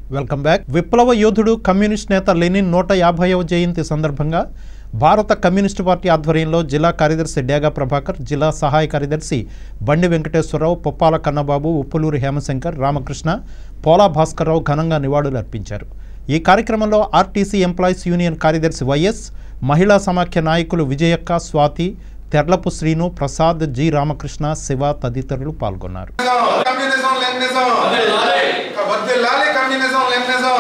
Welcome back విప్లవ యోధుడు communist నేత లెనిన్ నూట యాభైవ జయంతి సందర్భంగా భారత కమ్యూనిస్టు పార్టీ ఆధ్వర్యంలో జిల్లా కార్యదర్శి డ్యాగా ప్రభాకర్ జిల్లా సహాయ కార్యదర్శి బండి వెంకటేశ్వరరావు పొప్పాల కన్నబాబు ఉప్పులూరి హేమశంకర్ రామకృష్ణ పోలా భాస్కర్రావు ఘనంగా నివాళులు అర్పించారు ఈ కార్యక్రమంలో ఆర్టీసీ ఎంప్లాయీస్ యూనియన్ కార్యదర్శి వైఎస్ మహిళా సమాఖ్య నాయకులు విజయక్క స్వాతి తెర్లపు శ్రీను ప్రసాద్ జి రామకృష్ణ శివ తదితరులు పాల్గొన్నారు కమ్యూనిజం లెనినిజం వర్ధిల్లాలి కమ్యూనిజం లెనినిజం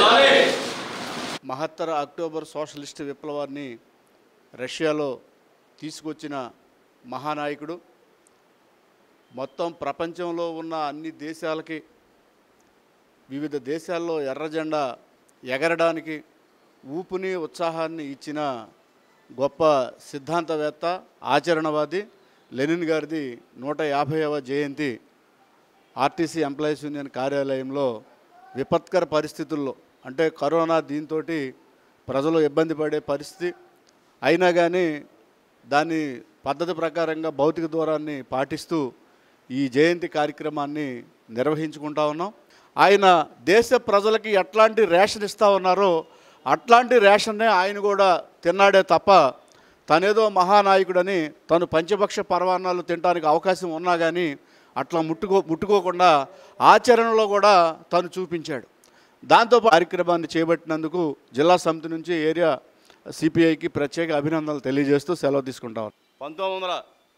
మహత్తర అక్టోబర్ సోషలిస్ట్ విప్లవాన్ని రష్యాలో తీసుకొచ్చిన మహానాయకుడు మొత్తం ప్రపంచంలో ఉన్న అన్ని దేశాలకి వివిధ దేశాల్లో ఎర్ర జెండా ఎగరడానికి ఊపుని ఉత్సాహాన్ని ఇచ్చిన గొప్ప సిద్ధాంతవేత్త ఆచరణవాది లెనిన్ గారిది నూట యాభైవ జయంతి ఆర్టీసీ ఎంప్లాయీస్ యూనియన్ కార్యాలయంలో విపత్కర పరిస్థితుల్లో అంటే కరోనా దీంతో ప్రజలు ఇబ్బంది పడే పరిస్థితి అయినా కానీ దాని పద్ధతి ప్రకారంగా భౌతిక దూరాన్ని పాటిస్తూ ఈ జయంతి కార్యక్రమాన్ని నిర్వహించుకుంటా ఉన్నాం ఆయన దేశ ప్రజలకి ఎట్లాంటి రేషన్ ఇస్తూ ఉన్నారో అట్లాంటి రేషన్నే ఆయన కూడా తిన్నాడే తప్ప తనేదో మహానాయకుడని తను పంచపక్ష పరవాన్నాలు తినడానికి అవకాశం ఉన్నా కానీ అట్లా ముట్టుకో ముట్టుకోకుండా ఆచరణలో కూడా తను చూపించాడు దాంతో కార్యక్రమాన్ని చేపట్టినందుకు జిల్లా సమితి నుంచి ఏరియా సిపిఐకి ప్రత్యేక అభినందనలు తెలియజేస్తూ సెలవు తీసుకుంటాం పంతొమ్మిది వందల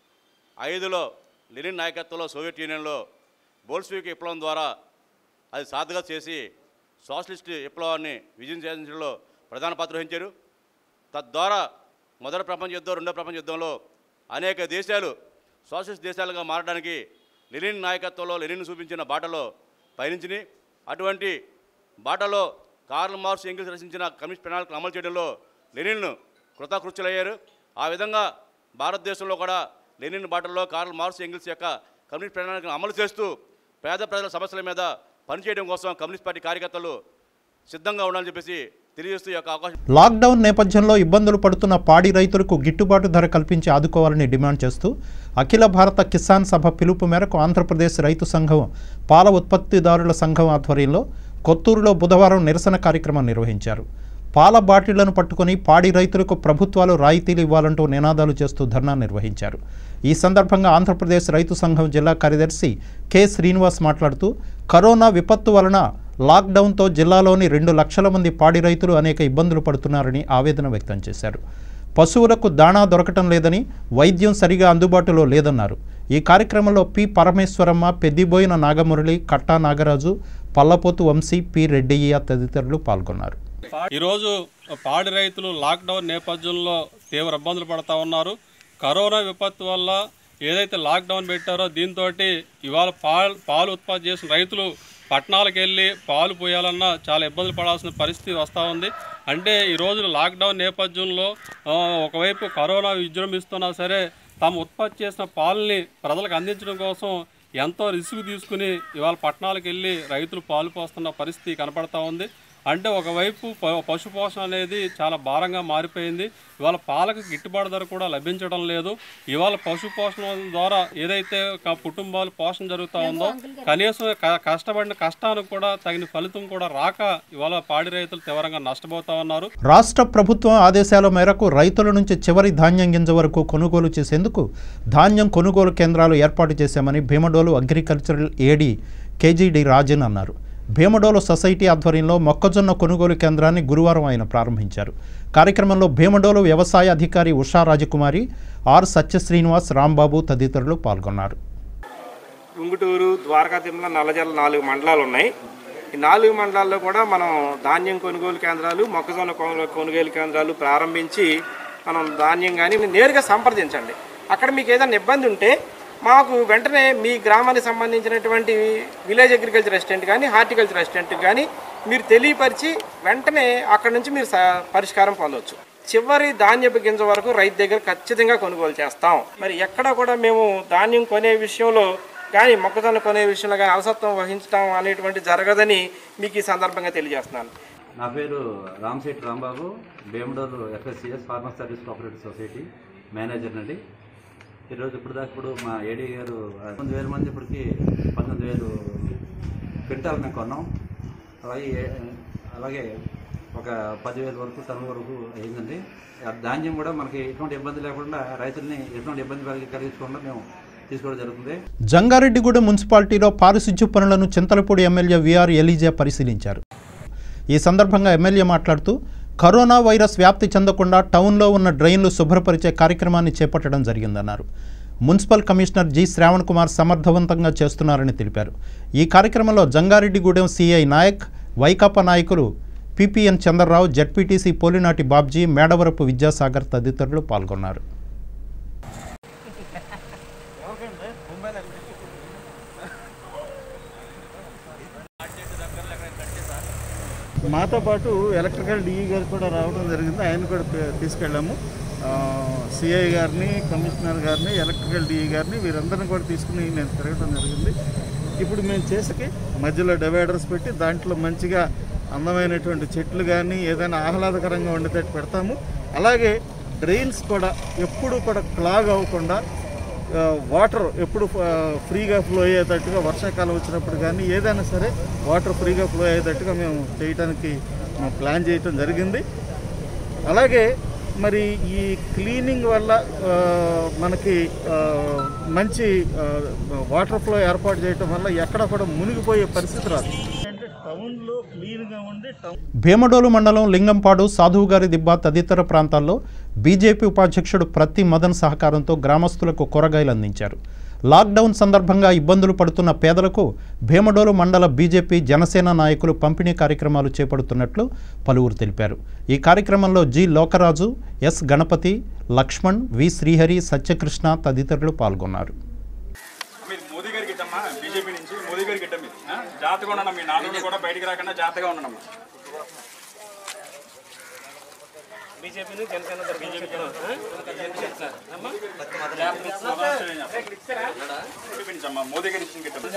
ఐదులో లెనిన్ నాయకత్వంలో సోవియట్ యూనియన్లో బోల్స్విక్ విప్లవం ద్వారా అది సాధగా చేసి సోషలిస్ట్ విప్లవాన్ని విజయం సాధించడంలో ప్రధాన పాత్ర వహించారు తద్వారా మొదటి ప్రపంచ యుద్ధం రెండో ప్రపంచ యుద్ధంలో అనేక దేశాలు సోషలిస్ట్ దేశాలుగా మారడానికి లెనిన్ నాయకత్వంలో లెనిన్ చూపించిన బాటలో పయనించినాయి అటువంటి బాటలో కార్ల్ మార్క్స్ ఎంగిల్స్ రచించిన కమ్యూనిస్ట్ ప్రణాళికను అమలు చేయడంలో లెనిన్ కృతకృత్యులయ్యారు ఆ విధంగా భారతదేశంలో కూడా లెనిన్ బాటలో కార్ల్ మార్క్స్ ఎంగిల్స్ యొక్క కమ్యూనిస్ట్ ప్రణాళికను అమలు చేస్తూ పేద ప్రజల సమస్యల మీద పనిచేయడం కోసం కమ్యూనిస్ట్ పార్టీ కార్యకర్తలు సిద్ధంగా ఉండాలని చెప్పేసి తెలియజేస్తూ ఈ యొక్క అవకాశం లాక్డౌన్ నేపథ్యంలో ఇబ్బందులు పడుతున్న పాడి రైతులకు గిట్టుబాటు ధర కల్పించి ఆదుకోవాలని డిమాండ్ చేస్తూ అఖిల భారత కిసాన్ సభ పిలుపు మేరకు ఆంధ్రప్రదేశ్ రైతు సంఘం పాల ఉత్పత్తిదారుల సంఘం ఆధ్వర్యంలో కొత్తూరులో బుధవారం నిరసన కార్యక్రమం నిర్వహించారు పాల బాటిళ్లను పట్టుకొని పాడి రైతులకు ప్రభుత్వాలు రాయితీలు ఇవ్వాలంటూ నినాదాలు చేస్తూ ధర్నా నిర్వహించారు ఈ సందర్భంగా ఆంధ్రప్రదేశ్ రైతు సంఘం జిల్లా కార్యదర్శి కె శ్రీనివాస్ మాట్లాడుతూ కరోనా విపత్తు వలన లాక్డౌన్తో జిల్లాలోని రెండు లక్షల మంది పాడి రైతులు అనేక ఇబ్బందులు పడుతున్నారని ఆవేదన వ్యక్తం చేశారు పశువులకు దాణా దొరకటం లేదని వైద్యం సరిగా అందుబాటులో లేదన్నారు ఈ కార్యక్రమంలో పి పరమేశ్వరమ్మ పెద్దిబోయిన నాగమురళి కట్టా నాగరాజు పల్లపోతు వంశీ పి రెడ్డియ్య తదితరులు పాల్గొన్నారు ఈరోజు పాడి రైతులు లాక్డౌన్ నేపథ్యంలో తీవ్ర ఇబ్బందులు పడతా ఉన్నారు కరోనా విపత్తు వల్ల ఏదైతే లాక్డౌన్ పెట్టారో దీంతో ఇవాళ పాలు పాలు ఉత్పత్తి చేసిన రైతులు పట్టణాలకు వెళ్ళి పాలు పోయాలన్నా చాలా ఇబ్బందులు పడాల్సిన పరిస్థితి వస్తూ ఉంది అంటే ఈ రోజు లాక్డౌన్ నేపథ్యంలో ఆ, ఒకవైపు కరోనా విజృంభిస్తున్నా సరే తాము ఉత్పత్తి చేసిన పాలని ప్రజలకు అందించడం కోసం ఎంతో రిస్క్ తీసుకుని ఇవాళ పట్టణాలకు వెళ్ళి రైతులు పాలు పోస్తున్న పరిస్థితి కనపడతా ఉంది అంటే ఒకవైపు ప- పశు పోషణ అనేది చాలా భారంగా మారిపోయింది ఇవాళ పాలకు గిట్టుబాటు ధర కూడా లభించడం లేదు ఇవాళ పశు పోషణ ద్వారా ఏదైతే క- కుటుంబాలు పోషణ జరుగుతూ ఉందో కనీసం క- కష్టపడిన కష్టానికి కూడా తగిన ఫలితం కూడా రాక ఇవాళ పాడి రైతులు తీవ్రంగా నష్టపోతా ఉన్నారు రాష్ట్ర ప్రభుత్వం ఆదేశాల మేరకు రైతుల నుంచి చివరి ధాన్యం గింజ వరకు కొనుగోలు చేసేందుకు ధాన్యం కొనుగోలు కేంద్రాలు ఏర్పాటు చేశామని Bhimadolu agricultural AD KGD Rajan అన్నారు భీమడోలు సొసైటీ ఆధ్వర్యంలో మొక్కజొన్న కొనుగోలు కేంద్రాన్ని గురువారం ఆయన ప్రారంభించారు కార్యక్రమంలో భీమడోలు వ్యవసాయ అధికారి ఉషా రాజకుమారి ఆర్ సత్యశ్రీనివాస్ రాంబాబు తదితరులు పాల్గొన్నారు ఉంగుటూరు ద్వారకా తిరుమల నల్లజల్ల నాలుగు మండలాలు ఉన్నాయి ఈ నాలుగు మండలాల్లో కూడా మనం ధాన్యం కొనుగోలు కేంద్రాలు మొక్కజొన్న కొను- కొనుగోలు కేంద్రాలు ప్రారంభించి మనం ధాన్యం కానీ నేరుగా సంప్రదించండి అక్కడ మీకు ఏదైనా ఇబ్బంది ఉంటే మాకు వెంటనే మీ గ్రామానికి సంబంధించినటువంటి విలేజ్ అగ్రికల్చర్ అసిస్టెంట్ కానీ హార్టికల్చర్ అసిస్టెంట్ కానీ మీరు తెలియపరిచి వెంటనే అక్కడ నుంచి మీరు స- పరిష్కారం పొందవచ్చు చివరి ధాన్యపు గింజ వరకు రైతు దగ్గర ఖచ్చితంగా కొనుగోలు చేస్తాం మరి ఎక్కడ కూడా మేము ధాన్యం కొనే విషయంలో కానీ మొక్కజొన్న కొనే విషయంలో కానీ అలసత్వం వహించడం అనేటువంటి జరగదని మీకు ఈ సందర్భంగా తెలియజేస్తున్నాను నా పేరు Ramasetti Rambabu Bhimadolu FSCS farmer service cooperative society manager అండి ఈరోజు ఇప్పుడు దాకా ఇప్పుడు మా ఏడీ గారు పంతొమ్మిది వేల మంది ఇప్పటికి పంతొమ్మిది వేలు క్వింటాల్ మేము కొన్నాం అలాగే అలాగే ఒక పదివేల వరకు టన్నుల వరకు అయిందండి ఆ ధాన్యం కూడా మనకి ఎటువంటి ఇబ్బంది లేకుండా రైతుల్ని ఎటువంటి ఇబ్బంది కలిగి- కలిగించకుండా మేము తీసుకోవడం జరుగుతుంది జంగారెడ్డిగూడెం మున్సిపాలిటీలో పారిశుధ్య పనులను చింతలపూడి ఎమ్మెల్యే విఆర్ ఎలీజా పరిశీలించారు ఈ సందర్భంగా ఎమ్మెల్యే మాట్లాడుతూ కరోనా వైరస్ వ్యాప్తి చెందకుండా టౌన్లో ఉన్న డ్రైన్లు శుభ్రపరిచే కార్యక్రమాన్ని చేపట్టడం జరిగిందన్నారు municipal commissioner G Sravan Kumar సమర్థవంతంగా చేస్తున్నారని తెలిపారు ఈ కార్యక్రమంలో జంగారెడ్డిగూడెం సిఐ నాయక్ వైకాపా నాయకులు పిపిఎన్ చంద్రరావు జడ్పీటీసీ పోలినాటి బాబ్జీ మేడవరపు విద్యాసాగర్ తదితరులు పాల్గొన్నారు మాతో పాటు ఎలక్ట్రికల్ డిఈ గారు కూడా రావడం జరిగింది ఆయన కూడా తీ- తీసుకెళ్ళాము సిఐ గారిని కమిషనర్ గారిని ఎలక్ట్రికల్ డిఈ గారిని వీరందరిని కూడా తీసుకుని నేను తిరగడం జరిగింది ఇప్పుడు మేము చేసకి మధ్యలో డివైడర్స్ పెట్టి దాంట్లో మంచిగా అందమైనటువంటి చెట్లు కానీ ఏదైనా ఆహ్లాదకరంగా ఉండేటట్టు పెడతాము అలాగే డ్రైన్స్ కూడా ఎప్పుడు కూడా క్లాగ్ అవ్వకుండా ఆ, వాటర్ ఎప్పుడు ఆ, ఫ్రీగా ఫ్లో అయ్యేటట్టుగా వర్షాకాలం వచ్చినప్పుడు కానీ ఏదైనా సరే వాటర్ ఫ్రీగా ఫ్లో అయ్యేటట్టుగా మేము చేయడానికి మేము ప్లాన్ చేయటం జరిగింది అలాగే మరి ఈ క్లీనింగ్ వల్ల ఆ, మనకి ఆ, మంచి ఆ, వాటర్ ఫ్లో ఏర్పాటు చేయటం వల్ల ఎక్కడ కూడా మునిగిపోయే పరిస్థితి రాదు అంటే టౌన్లో క్లీన్గా ఉండి టౌన్ భీమడోలు మండలం లింగంపాడు సాధువుగారి దిబ్బ తదితర ప్రాంతాల్లో బీజేపీ ఉపాధ్యక్షుడు ప్రతి మదన్ సహకారంతో గ్రామస్తులకు కూరగాయలు అందించారు లాక్డౌన్ సందర్భంగా ఇబ్బందులు పడుతున్న పేదలకు భీమడోలు మండల బీజేపీ జనసేన నాయకులు పంపిణీ కార్యక్రమాలు చేపడుతున్నట్లు పలువురు తెలిపారు ఈ కార్యక్రమంలో G Lokaraju S Ganapathi Lakshman V Srihari Satyakrishna తదితరులు పాల్గొన్నారు మీరు మోదీ గారికి ఇట్టమ్మా బీజేపీ నుంచి మోదీ గారికి ఇట్ట మీరు ఆ? జాగ్రత్తగా ఉండడం మీ నాన్న కూడా బయటికి రాకుండా జాగ్రత్తగా ఉండడం బీజేపీని జనసేన బీజేపీ చూపించమ్మా మోదీ గారి ఇచ్చిన గిట్ట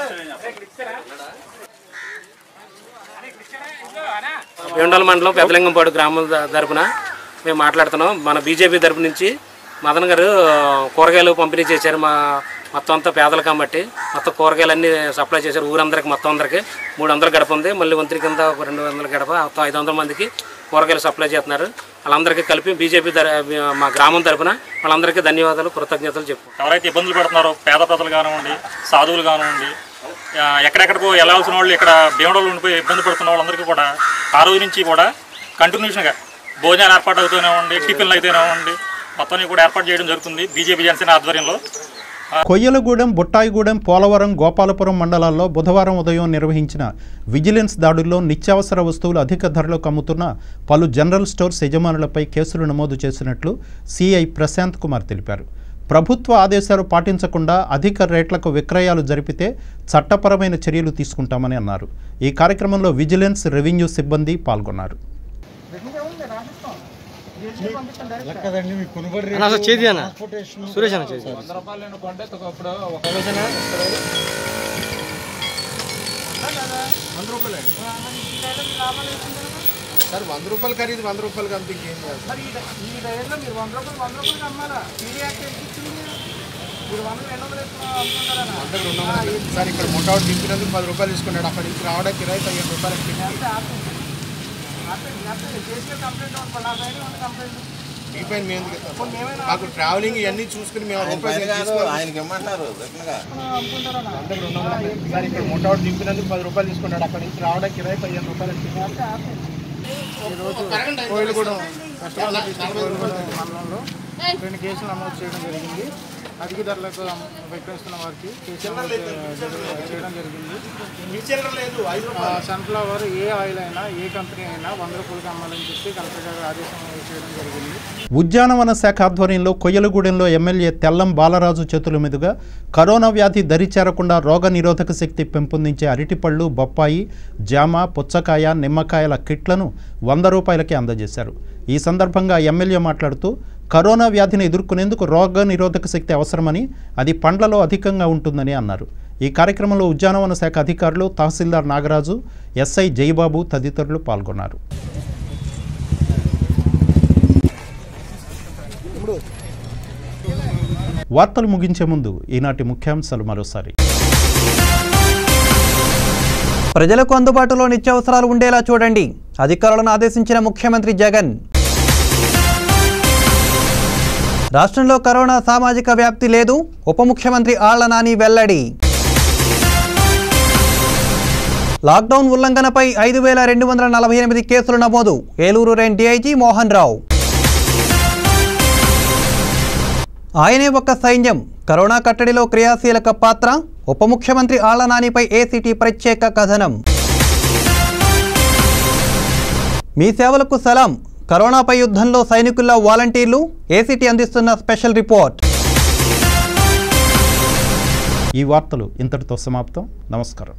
వేండల మండలం పెద్దలింగంపాడు గ్రామం ద- తరపున మేము మాట్లాడుతున్నాం మన బీజేపీ తరపు నుంచి మదన్ గారు కూరగాయలు పంపిణీ చేశారు మా మొత్తం అంతా పేదలు కాబట్టి మొత్తం కూరగాయలన్నీ సప్లై చేశారు ఊరందరికి మొత్తం అందరికి మూడు వందల గడప ఉంది మళ్ళీ వంతరి కింద ఒక రెండు వందల గడప మొత్తం ఐదు వందల మందికి కూరగాయలు సప్లై చేస్తున్నారు వాళ్ళందరికీ కలిపి బీజేపీ తర మా గ్రామం తరపున వాళ్ళందరికీ ధన్యవాదాలు కృతజ్ఞతలు చెప్పు ఎవరైతే ఇబ్బందులు పడుతున్నారో పేద ప్రజలు కానివ్వండి సాధువులు కానివ్వండి ఆ, ఎక్కడెక్కడికో వెళ్ళాల్సిన వాళ్ళు ఇక్కడ భీమడోలు ఉండిపోయి ఇబ్బంది పడుతున్న వాళ్ళందరికీ కూడా ఆ రోజు నుంచి కూడా కంటిన్యూషన్గా భోజనాలు ఏర్పాటు అవుతూనే ఉండి టిఫిన్లు అయితేనే ఉండి మొత్తాన్ని కూడా ఏర్పాటు చేయడం జరుగుతుంది బీజేపీ జనసేన ఆధ్వర్యంలో కొయ్యలగూడెం బుట్టాయిగూడెం పోలవరం గోపాలపురం మండలాల్లో బుధవారం ఉదయం నిర్వహించిన విజిలెన్స్ దాడుల్లో నిత్యావసర వస్తువులు అధిక ధరలకు అమ్ముతున్న పలు జనరల్ స్టోర్స్ యజమానులపై కేసులు నమోదు చేసినట్లు సిఐ ప్రశాంత్ కుమార్ తెలిపారు ప్రభుత్వ ఆదేశాలు పాటించకుండా అధిక రేట్లకు విక్రయాలు జరిపితే చట్టపరమైన చర్యలు తీసుకుంటామని అన్నారు ఈ కార్యక్రమంలో విజిలెన్స్ రెవెన్యూ సిబ్బంది పాల్గొన్నారు సార్ వంద రూపాయలు ఖరీదు వంద రూపాయలు కంటే ఇంకేం కాదు సార్. వందకు రెండు వందలు సార్ ఇక్కడ ముఠాడు దింపినందుకు పది రూపాయలు తీసుకున్నాడు అక్కడి నుంచి రావడానికి ఇరవై పదిహేను రూపాయలు మీ పైన మేము ఎందుకు ఎత్తాం? మాకు ట్రావెలింగ్ ఇవన్నీ చూసుకుని మేము రూపాయలు ఆయనకి ఇమ్మంటారు వందకు రెండు వందలు సార్ ఇక్కడ ముఠాడు దింపినందుకు పది రూపాయలు తీసుకున్నాడు అక్కడి నుంచి రావడానికి ఇరవై పదిహేను రూపాయలు ఈరోజు కోయిలగూడెం కస్టమర్లు తీసుకుని కోయిలగూడెం మండలంలో రెండు కేసులు నమోదు చేయడం జరిగింది అధిక ధరలకు విక్రయిస్తున్న వారికి కేసులు నమోదు చే- చేయడం జరిగింది ఆ, సన్ఫ్లవర్ ఏ ఆయిల్ అయినా ఏ కంపెనీ అయినా వంద రూపాయలకి అమ్మాలని చెప్పి కలెక్టర్ గారు ఆదేశం చేయడం జరిగింది ఉద్యానవన శాఖ ఆధ్వర్యంలో కొయ్యలగూడెంలో ఎమ్మెల్యే తెల్లం బాలరాజు చేతుల మీదుగా కరోనా వ్యాధి దరిచేరకుండా రోగ నిరోధక శక్తి పెంపొందించే అరటిపళ్ళు బొప్పాయి జామ పుచ్చకాయ నిమ్మకాయల కిట్లను వంద రూపాయలకే అందజేశారు ఈ సందర్భంగా ఎమ్మెల్యే మాట్లాడుతూ కరోనా వ్యాధిని ఎదుర్కొనేందుకు రోగ నిరోధక శక్తి అవసరమని అది పండ్లలో అధికంగా ఉంటుందని అన్నారు ఈ కార్యక్రమంలో ఉద్యానవన శాఖ అధికారులు తహసీల్దార్ నాగరాజు ఎస్ఐ జయబాబు తదితరులు పాల్గొన్నారు వార్తలు ముగించే ముందు ఈనాటి ముఖ్యాంశాలు మరోసారి ప్రజలకు అందుబాటులో నిత్యావసరాలు ఉండేలా చూడండి అధికారులను ఆదేశించిన ముఖ్యమంత్రి జగన్ రాష్ట్రంలో కరోనా సామాజిక వ్యాప్తి లేదు ఉప ముఖ్యమంత్రి ఆళ్ల నాని వెల్లడి లాక్డౌన్ ఉల్లంఘనపై ఐదు వేల రెండు వందల నలభై ఎనిమిది కేసులు నమోదు ఏలూరు రేంజ్ డీఐజీ మోహన్ రావు ఆయనే ఒక సైన్యం కరోనా కట్టడిలో క్రియాశీలక పాత్ర ఉప ముఖ్యమంత్రి ఆళ్ల నానిపై ఏసీటీ ప్రత్యేక కథనం మీ సేవలకు సలాం కరోనాపై యుద్ధంలో సైనికుల్లో వాలంటీర్లు ఏసీటీ అందిస్తున్న స్పెషల్ రిపోర్ట్ ఈ వార్తలు ఇంతటితో సమాప్తం నమస్కారం